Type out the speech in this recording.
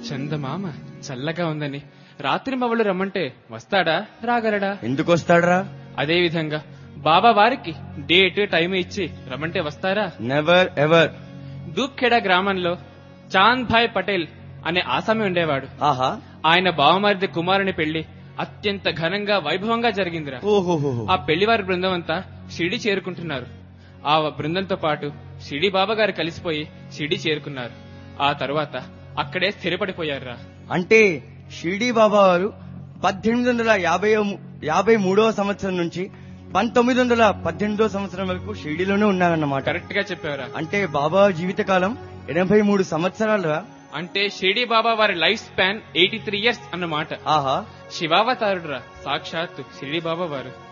చందమామ చల్లగా ఉందని రాత్రి మవళ్ళు రమ్మంటే వస్తాడా రాగలడా ఎందుకు వస్తాడరా అదే విధంగా బాబా వారికి డేట్ టైం ఇచ్చి రమ్మంటే వస్తారా నెవర్ ఎవర్ దూప్ఖేడా గ్రామంలో చాంద్ భాయ్ పటేల్ అనే ఆసామి ఉండేవాడు ఆహా ఆయన బావమరిది కుమారుని పెళ్లి అత్యంత ఘనంగా వైభవంగా జరిగిందిరా ఓహోహో ఆ పెళ్లివారి బృందం అంతా షిరిడి చేరుకుంటున్నారు ఆ బృందంతో పాటు షిరిడి బాబా గారు కలిసిపోయి షిరిడి చేరుకున్నారు ఆ తరువాత అక్కడే స్థిరపడిపోయారురా అంటే షిర్డీ బాబా వారు పద్దెనిమిది వందల యాభై యాభై మూడవ సంవత్సరం నుంచి పంతొమ్మిది వందల పద్దెనిమిదవ సంవత్సరం వరకు షిర్డీలోనే ఉన్నారన్నమాట కరెక్ట్ గా చెప్పారా అంటే బాబా జీవితకాలం ఎనభై మూడు సంవత్సరాలుగా అంటే షిరిడి బాబా వారి life span eighty three years అన్నమాట ఆహా శివావతారుడురా సాక్షాత్తు షిరిడి బాబా వారు